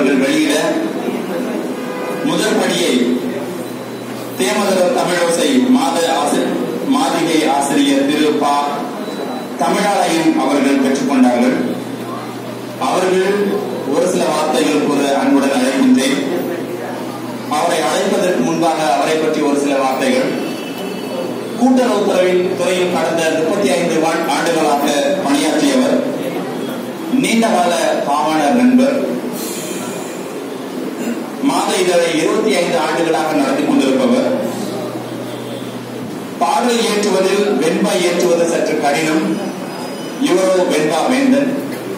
அவர்கள் வெளியிட முதல் படியை தேமதர தமிழோசை மாத ஆசிரியர் மாதிகை ஆசிரியர் திரு பா தமிழாலயம் அவர்கள் பெற்றுக்கொண்டார்கள் அவர்கள் ஒரு சில வார்த்தைகள் கூற அன்புடன் அழைக்கின்றேன் அவரை அழைப்பதற்கு முன்பாக அவரை பற்றி ஒரு சில வார்த்தைகள் கூட்டுறவுத்துறையில் துறையில் கடந்த முப்பத்தி ஐந்து ஆண்டுகளாக பணியாற்றியவர் நீண்ட கால பாவாணர் நண்பர் மாத இதழை இருபத்தி ஐந்து ஆண்டுகளாக நடத்தி கொண்டிருப்பவர் பார்வை ஏற்றுவதில் வெண்பா ஏற்றுவது சற்று கடினம் இவரோ வெண்பா வேந்தன்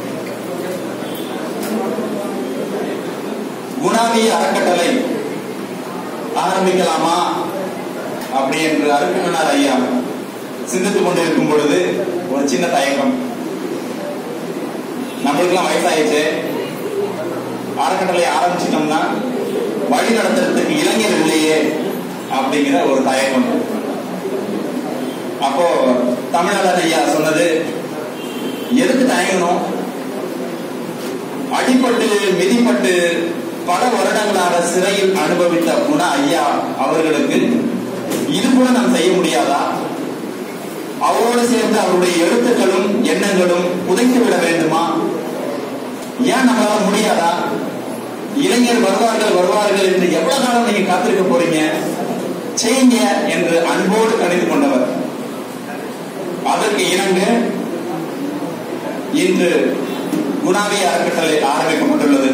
குணாவி அறக்கட்டளை ஆரம்பிக்கலாமா அப்படி என்று அருப்பினார் ஐயா சிந்தித்துக் கொண்டிருக்கும் பொழுது ஒரு சின்ன தயக்கம் நம்மளுக்கெல்லாம் வயசாயிடுச்சு அறக்கட்டளை ஆரம்பிச்சிட்டோம்னா வழி நடத்துறதுக்கு இளைஞர் இல்லையே அப்படிங்கிற ஒரு தயக்கம் அப்போ தமிழர் ஐயா சொன்னது எதுக்கு தயங்கணும் அடிப்பட்டு மிதிப்பட்டு பல வருடங்களாக சிறையில் அனுபவித்த குண ஐயா அவர்களுக்கு இது கூட நாம் செய்ய முடியாதா அவரோடு சேர்ந்து அவருடைய எழுத்துக்களும் எண்ணங்களும் புதைத்து விட வேண்டுமா ஏன் நம்மளால முடியாதா இளைஞர் வருவார்கள் வருவார்கள் என்று எவ்வளவு காலம் நீங்க காத்திருக்க போறீங்க செய்யுங்க என்று அன்போடு கணித்து கொண்டவர் அதற்கு இணங்க இன்று குணாவி அறக்கட்டளை ஆரம்பிக்கப்பட்டுள்ளது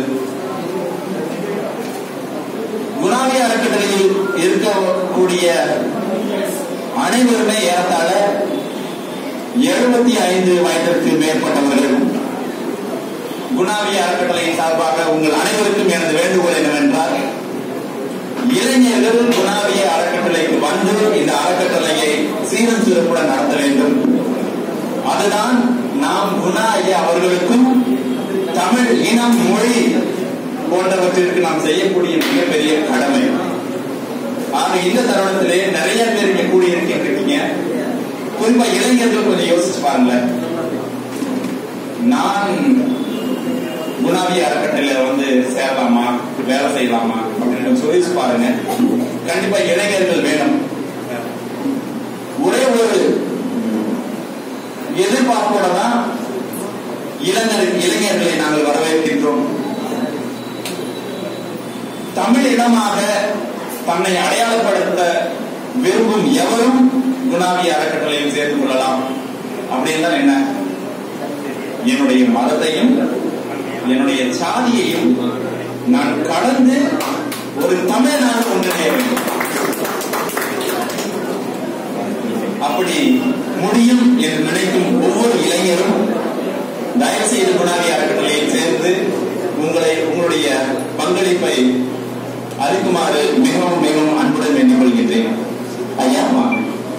குணாவி அறக்கட்டளையில் இருக்கக்கூடிய அனைவருமே ஏறத்தாழ எழுபத்தி ஐந்து வயதிற்கு மேற்பட்டவர்கள் குணாவி அறக்கட்டளையின் சார்பாக உங்கள் அனைவருக்கும் எனது வேண்டுகோள் என்னவென்றால் இளைஞர்கள் குணாவிய அறக்கட்டளைக்கு வந்து இந்த அறக்கட்டளையை சீரும் சிறப்புடன் நடத்த வேண்டும் அதுதான் நாம் குணா ஐயா அவர்களுக்கும் தமிழ் இனம் மொழி போன்றவற்றிற்கு நாம் செய்யக்கூடிய மிகப்பெரிய கடமை ஆக இந்த தருணத்திலே நிறைய பேர் இங்க கூடியிருக்கின்றீங்க குறிப்பா இளைஞர்கள் கொஞ்சம் யோசிச்சு பாருங்களேன் நான் குணாவி அறக்கட்டளையில வந்து சேரலாமா வேலை செய்யலாமா அப்படின்னு சொல்லி பாருங்க கண்டிப்பா இளைஞர்கள் வேணும் ஒரே ஒரு எதிர்பார்ப்போட தான் இளைஞர் இளைஞர்களை நாங்கள் வரவேற்கின்றோம் தமிழ் இனமாக தன்னை அடையாளப்படுத்த விரும்பும் எவரும் குணாவி அறக்கட்டளையில் சேர்ந்து கொள்ளலாம் அப்படின்னு என்ன என்னுடைய மதத்தையும் என்னுடைய சாதியையும் நான் கடந்து ஒரு தமிழ் நான் ஒன்றிணைய வேண்டும் அப்படி முடியும் என்று நினைக்கும் ஒவ்வொரு இளைஞரும் தயவு செய்து குணாவி அறக்கட்டளையில் சேர்ந்து உங்களை உங்களுடைய பங்களிப்பை அளிக்குமாறு மிகவும் மிகவும் அன்புடன் வேண்டிக் கொள்கின்றேன் ஐயா வாங்க.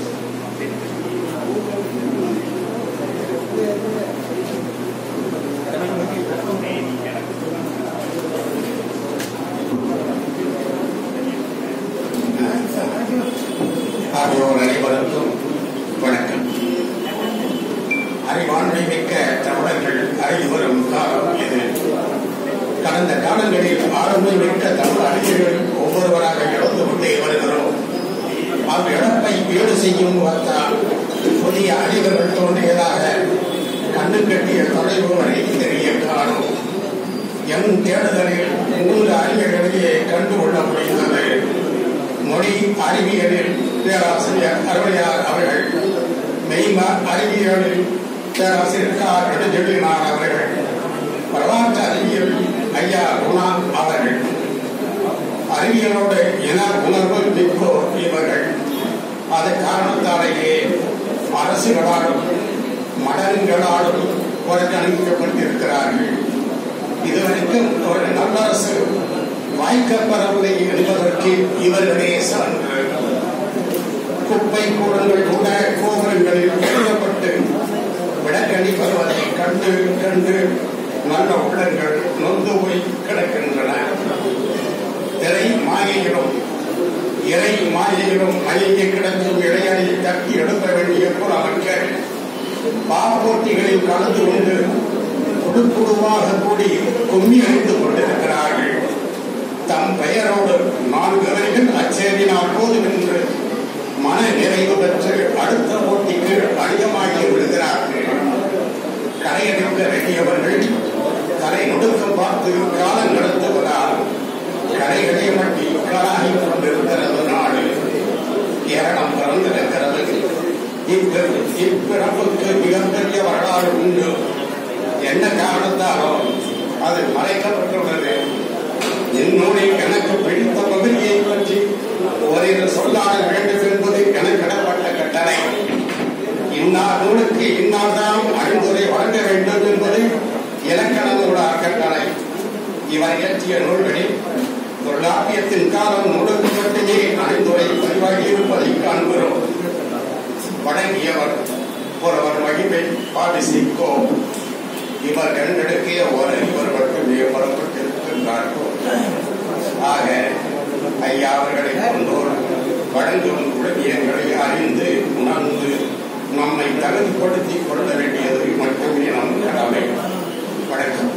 ஆகியோர் அனைவருக்கும் வணக்கம் அறிவாண்மை மிக்க தமிழர்கள் அறிவரும் காலம் இது கடந்த காலங்களில் ஆளுமை மிக்க தமிழ் அறிஞர்கள் ஒவ்வொருவராக இழந்து கொண்டே வருகிறோம் அவ் இழப்பை ஈடு செய்யும் வந்தால் புதிய அறிவர்கள் தோன்றியதாக கண்ணு கட்டிய தொலைவு வரை தெரிய காணும் என் தேடுதலில் மூன்று அறிஞர்களையே கண்டுகொள்ள முடிந்தது மொழி அறிவியலில் பேராசிரியர் அருளையார் அவர்கள் மெய்ம அறிவியலில் பேராசிரியர் கா நெடுஞ்செழியனார் அவர்கள் வரலாற்று அறிவியல் ஐயா குணா அவர்கள் அறிவியலோடு இன உணர்வு மிக்கோர் இவர்கள் அது காரணத்தாலேயே அரசுகளாலும் மடங்களாலும் புறக்கணிக்கப்பட்டிருக்கிறார்கள் இதுவரைக்கும் ஒரு நல்லரசு வாய்க்கப்பெறவில்லை என்பதற்கு இவர்களே சான்று குப்பை கூடங்கள் கூட கோபுரங்களில் எழுதப்பட்டு விடக்கணிப்படுவதை கண்டு கண்டு நல்ல உள்ளங்கள் நொந்து போய் கிடக்கின்றன திரை மாயையிலும் இறை மாயையிலும் மயங்கி கிடக்கும் இளைஞரை தட்டி எடுக்க வேண்டிய புறமக்கள் பாப்போட்டிகளில் கலந்து கொண்டு குழு குழுவாக கூடி கும்மி அடித்துக் கொண்டிருக்கிறார்கள் பெயரோடு நான்கு வரைகள் அச்சேரினால் போதும் என்று மன நிறைவு பெற்று அடுத்த போட்டிக்கு அணியமாகி விடுகிறார்கள் கரையெடுக்க வேண்டியவர்கள் கரை நொடுக்கம் பார்த்து காலம் நடத்துவதால் கரைகளை மட்டி கலாகி கொண்டிருக்கிறது நாடு கேரளம் பிறந்திருக்கிறது இப்பி- இப்பிறப்புக்கு மிகப்பெரிய வரலாறு உண்டு என்ன காரணத்தாலோ அது மறைக்கப்பட்டுள்ளது என்னுடைய எனக்கு பிடித்த பகுதியை பற்றி ஓரிரு சொல்லாட வேண்டும் என்பது எனக்கிடப்பட்ட கட்டளை இன்னார் நூலுக்கு இன்னார்தான் அறிந்துரை வழங்க வேண்டும் என்பது இலக்கணனோட கட்டளை இவர் இயற்றிய நூல்களில் தொல்காப்பியத்தின் காலம் நூலுக்கு மட்டுமே அறிந்துரை பதிவாகி இருப்பதை காண்கிறோம் வழங்கியவர் ஒருவர் மகிமை பாபிசிக்கோ இவர் கண்டெடுக்கிய ஒரு இவர் மட்டுமே புறப்பட்டிருக்கின்றார்கள் ஆக ஐயா அவர்களை கொண்டோர் வழங்கும் உடவியங்களை அறிந்து உணர்ந்து நம்மை தகுதிப்படுத்திக் கொள்ள வேண்டியது மட்டுமே நம் கடமை வணக்கம்